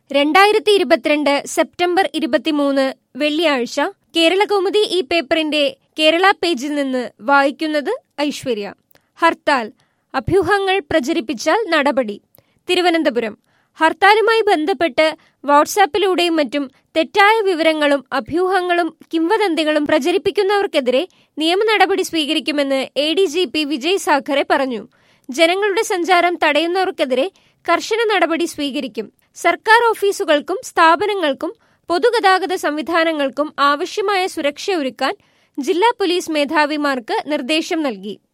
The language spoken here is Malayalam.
രണ്ടായിരത്തി ഇരുപത്തിരണ്ട് സെപ്റ്റംബർ ഇരുപത്തിമൂന്ന് വെള്ളിയാഴ്ച കേരളകൗമുദി ഈ പേപ്പറിന്റെ കേരള പേജിൽ നിന്ന് വായിക്കുന്നത് ഐശ്വര്യ ഹർത്താൽ അഭ്യൂഹങ്ങൾ പ്രചരിപ്പിച്ചാൽ നടപടി തിരുവനന്തപുരം ഹർത്താലുമായി ബന്ധപ്പെട്ട് വാട്സാപ്പിലൂടെയും മറ്റും തെറ്റായ വിവരങ്ങളും അഭ്യൂഹങ്ങളും കിംവദന്തികളും പ്രചരിപ്പിക്കുന്നവർക്കെതിരെ നിയമ നടപടി സ്വീകരിക്കുമെന്ന് A D G P Vijay Sakhare പറഞ്ഞു ജനങ്ങളുടെ സഞ്ചാരം തടയുന്നവർക്കെതിരെ കർശന നടപടി സ്വീകരിക്കും സർക്കാർ ഓഫീസുകൾക്കും സ്ഥാപനങ്ങൾക്കും പൊതുഗതാഗത സംവിധാനങ്ങൾക്കും ആവശ്യമായ സുരക്ഷ ഒരുക്കാൻ ജില്ലാ പോലീസ് മേധാവിമാർക്ക് നിർദ്ദേശം നൽകി